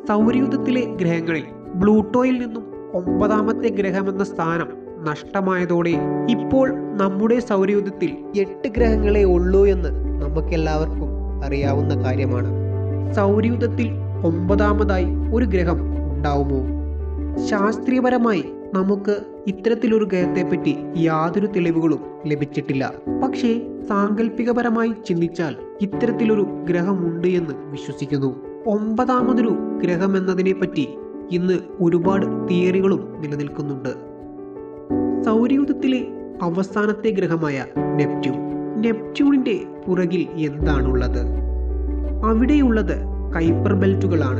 സൗരയൂഥത്തിലെ ഗ്രഹങ്ങളിൽ ബ്ലൂട്ടോയിൽ നിന്നും ഒമ്പതാമത്തെ ഗ്രഹമെന്ന സ്ഥാനം നഷ്ടമായതോടെ ഇപ്പോൾ നമ്മുടെ സൗരയൂഥത്തിൽ എട്ട് ഗ്രഹങ്ങളെ ഉള്ളൂ എന്ന് നമുക്കെല്ലാവർക്കും അറിയാവുന്ന കാര്യമാണ് സൗരയൂഥത്തിൽ ഒമ്പതാമതായി ഒരു ഗ്രഹം ഉണ്ടാവുമോ ശാസ്ത്രീയപരമായി നമുക്ക് ഇത്തരത്തിലൊരു ഗ്രഹത്തെപ്പറ്റി യാതൊരു തെളിവുകളും ലഭിച്ചിട്ടില്ല പക്ഷേ സാങ്കല്പികപരമായി ചിന്തിച്ചാൽ ഇത്തരത്തിലൊരു ഗ്രഹമുണ്ട് എന്ന് വിശ്വസിക്കുന്നു ഒമ്പതാമതൊരു ഗ്രഹം എന്നതിനെ പറ്റി ഇന്ന് ഒരുപാട് തിയറികളും നിലനിൽക്കുന്നുണ്ട് സൗരയൂഥത്തിലെ അവസാനത്തെ ഗ്രഹമായ നെപ്റ്റ്യൂൺ നെപ്റ്റ്യൂണിന്റെ പുറകിൽ എന്താണുള്ളത് അവിടെയുള്ളത് കൈപ്പർ ബെൽറ്റുകളാണ്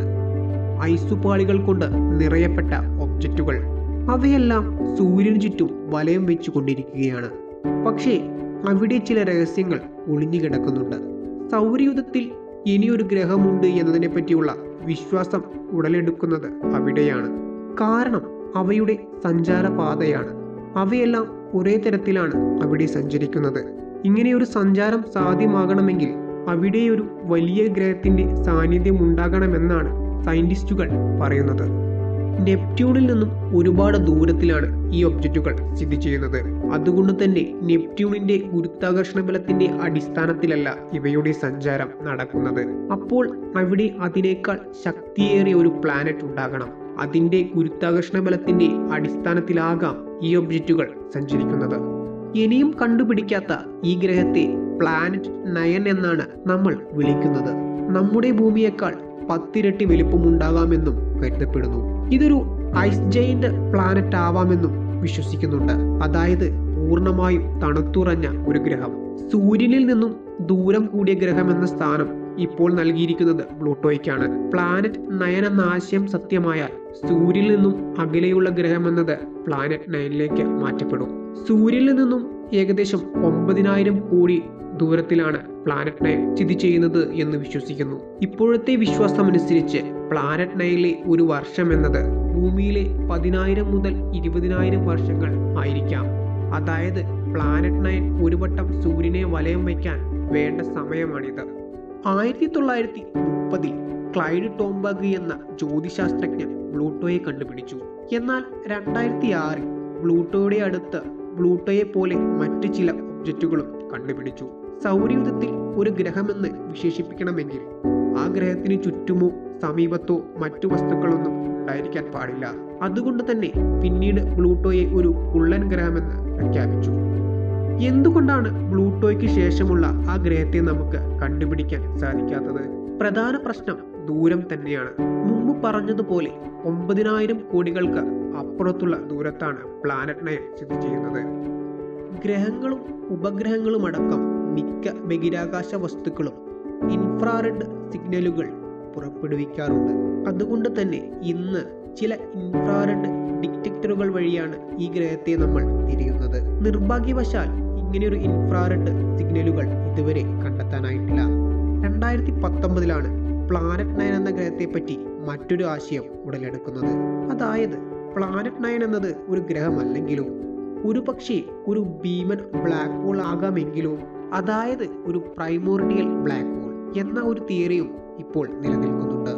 ഐസുപാളികൾ കൊണ്ട് നിറയപ്പെട്ട ഒബ്ജക്റ്റുകൾ അവയെല്ലാം സൂര്യന് ചുറ്റും വലയം വെച്ചു കൊണ്ടിരിക്കുകയാണ് പക്ഷേ അവിടെ ചില രഹസ്യങ്ങൾ ഒളിഞ്ഞു കിടക്കുന്നുണ്ട് സൗരയൂഥത്തിൽ ഇനിയൊരു ഗ്രഹമുണ്ട് എന്നതിനെ പറ്റിയുള്ള വിശ്വാസം ഉടലെടുക്കുന്നത് അവിടെയാണ് കാരണം അവയുടെ സഞ്ചാരപാതയാണ് അവയെല്ലാം ഒരേ തരത്തിലാണ് അവിടെ സഞ്ചരിക്കുന്നത് ഇങ്ങനെയൊരു സഞ്ചാരം സാധ്യമാകണമെങ്കിൽ അവിടെ ഒരു വലിയ ഗ്രഹത്തിന്റെ സാന്നിധ്യം ഉണ്ടാകണമെന്നാണ് സയന്റിസ്റ്റുകൾ പറയുന്നത് നെപ്റ്റ്യൂണിൽ നിന്നും ഒരുപാട് ദൂരത്തിലാണ് ഈ ഒബ്ജക്റ്റുകൾ സ്ഥിതി ചെയ്യുന്നത് അതുകൊണ്ട് തന്നെ നെപ്റ്റ്യൂണിന്റെ ഗുരുത്വാകർഷണ ബലത്തിന്റെ അടിസ്ഥാനത്തിലല്ല ഇവയുടെ സഞ്ചാരം നടക്കുന്നത് അപ്പോൾ അവിടെ അതിനേക്കാൾ ശക്തിയേറിയ ഒരു പ്ലാനറ്റ് ഉണ്ടാകണം അതിന്റെ ഗുരുത്വാകർഷണ ബലത്തിന്റെ അടിസ്ഥാനത്തിലാകാം ഈ ഒബ്ജക്റ്റുകൾ സഞ്ചരിക്കുന്നത് ഇനിയും കണ്ടുപിടിക്കാത്ത ഈ ഗ്രഹത്തെ പ്ലാനറ്റ് നയൻ എന്നാണ് നമ്മൾ വിളിക്കുന്നത് നമ്മുടെ ഭൂമിയേക്കാൾ പത്തിരട്ടി വലിപ്പമുണ്ടാകാമെന്നും കരുതപ്പെടുന്നു ഇതൊരു ഐസ് ജയിന്റ് പ്ലാനറ്റ് ആവാമെന്നും വിശ്വസിക്കുന്നുണ്ട് അതായത് പൂർണ്ണമായും തണുത്തുറഞ്ഞ ഒരു ഗ്രഹം സൂര്യനിൽ നിന്നും ദൂരം കൂടിയ ഗ്രഹം എന്ന സ്ഥാനം ഇപ്പോൾ നൽകിയിരിക്കുന്നത് പ്ലൂട്ടോയ്ക്കാണ് പ്ലാനറ്റ് നയൻ എന്ന ആശയം സത്യമായാൽ സൂര്യനിൽ നിന്നും അകലെയുള്ള ഗ്രഹം എന്നത് പ്ലാനറ്റ് നയനിലേക്ക് മാറ്റപ്പെടും സൂര്യനിൽ നിന്നും ഏകദേശം ഒമ്പതിനായിരം കോടി ദൂരത്തിലാണ് പ്ലാനറ്റ് നയൻ സ്ഥിതി ചെയ്യുന്നത് എന്ന് വിശ്വസിക്കുന്നു ഇപ്പോഴത്തെ വിശ്വാസമനുസരിച്ച് പ്ലാനറ്റ് നയനിലെ ഒരു വർഷം എന്നത് ഭൂമിയിലെ പതിനായിരം മുതൽ ഇരുപതിനായിരം വർഷങ്ങൾ ആയിരിക്കാം അതായത് പ്ലാനറ്റ് നയൻ ഒരു വട്ടം സൂര്യനെ വലയം വയ്ക്കാൻ വേണ്ട സമയമാണിത് ആയിരത്തി തൊള്ളായിരത്തി മുപ്പതിൽ ക്ലൈഡ് ടോംബർഗ് എന്ന ജ്യോതിശാസ്ത്രജ്ഞൻ പ്ലൂട്ടോയെ കണ്ടുപിടിച്ചു എന്നാൽ രണ്ടായിരത്തി ആറിൽ പ്ലൂട്ടോയുടെ അടുത്ത് പ്ലൂട്ടോയെ പോലെ മറ്റ് ചില ഒബ്ജക്റ്റുകളും കണ്ടുപിടിച്ചു സൗരയൂഥത്തിൽ ഒരു ഗ്രഹമെന്ന് വിശേഷിപ്പിക്കണമെങ്കിൽ ആ ഗ്രഹത്തിന് ചുറ്റുമോ സമീപത്തോ മറ്റു വസ്തുക്കളൊന്നും ഉണ്ടായിരിക്കാൻ പാടില്ല അതുകൊണ്ട് തന്നെ പിന്നീട് പ്ലൂട്ടോയെ ഒരു കുള്ളൻ ഗ്രഹമെന്ന് പ്രഖ്യാപിച്ചു എന്തുകൊണ്ടാണ് പ്ലൂട്ടോയ്ക്ക് ശേഷമുള്ള ആ ഗ്രഹത്തെ നമുക്ക് കണ്ടുപിടിക്കാൻ സാധിക്കാത്തത് പ്രധാന പ്രശ്നം ദൂരം തന്നെയാണ് മുമ്പ് പറഞ്ഞതുപോലെ ഒമ്പതിനായിരം കോടികൾക്ക് അപ്പുറത്തുള്ള ദൂരത്താണ് പ്ലാനറ്റ് നയൻ സ്ഥിതി ചെയ്യുന്നത് ഗ്രഹങ്ങളും ഉപഗ്രഹങ്ങളും അടക്കം മിക്ക ബഹിരാകാശ വസ്തുക്കളും ഇൻഫ്രാറെഡ് സിഗ്നലുകൾ പുറപ്പെടുവിക്കാറുണ്ട് അതുകൊണ്ട് തന്നെ ഇന്ന് ചില ഇൻഫ്രാറെഡ് ഡിറ്റക്ടറുകൾ വഴിയാണ് ഈ ഗ്രഹത്തെ നമ്മൾ തിരിയുന്നത് നിർഭാഗ്യവശാൽ ഇങ്ങനെയൊരു ഇൻഫ്രാറെഡ് സിഗ്നലുകൾ ഇതുവരെ കണ്ടെത്താനായിട്ടില്ല രണ്ടായിരത്തി പത്തൊമ്പതിലാണ് പ്ലാനറ്റ് നയൻ എന്ന ഗ്രഹത്തെപ്പറ്റി മറ്റൊരു ആശയം ഉടലെടുക്കുന്നത് അതായത് പ്ലാനറ്റ് നയൻ എന്നത് ഒരു ഗ്രഹമല്ലെങ്കിലോ ഒരു പക്ഷേ ഒരു ഭീമൻ ബ്ലാക്ക് ഹോൾ ആകാമെങ്കിലോ അതായത് ഒരു പ്രൈമോർഡിയൽ ബ്ലാക്ക് ഹോൾ എന്ന ഒരു തിയറിയും ഇപ്പോൾ നിലനിൽക്കുന്നുണ്ട്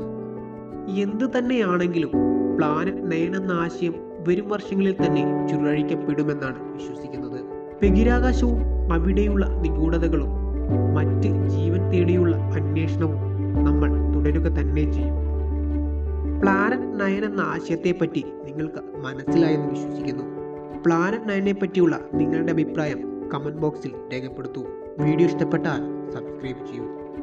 എന്ത് തന്നെയാണെങ്കിലും പ്ലാനറ്റ് നയൻ എന്ന ആശയം വരും വർഷങ്ങളിൽ തന്നെ ചുരുളഴിക്കപ്പെടുമെന്നാണ് വിശ്വസിക്കുന്നത് ബഹിരാകാശവും അവിടെയുള്ള നിഗൂഢതകളും മറ്റ് ജീവൻ തേടിയുള്ള അന്വേഷണവും നമ്മൾ തുടരുക തന്നെ ചെയ്യും പ്ലാനറ്റ് നയൻ എന്ന ആശയത്തെപ്പറ്റി നിങ്ങൾക്ക് മനസ്സിലായെന്ന് വിശ്വസിക്കുന്നു പ്ലാനറ്റ് നയനെ പറ്റിയുള്ള നിങ്ങളുടെ അഭിപ്രായം കമൻറ്റ് ബോക്സിൽ രേഖപ്പെടുത്തൂ വീഡിയോ ഇഷ്ടപ്പെട്ടാൽ സബ്സ്ക്രൈബ് ചെയ്യൂ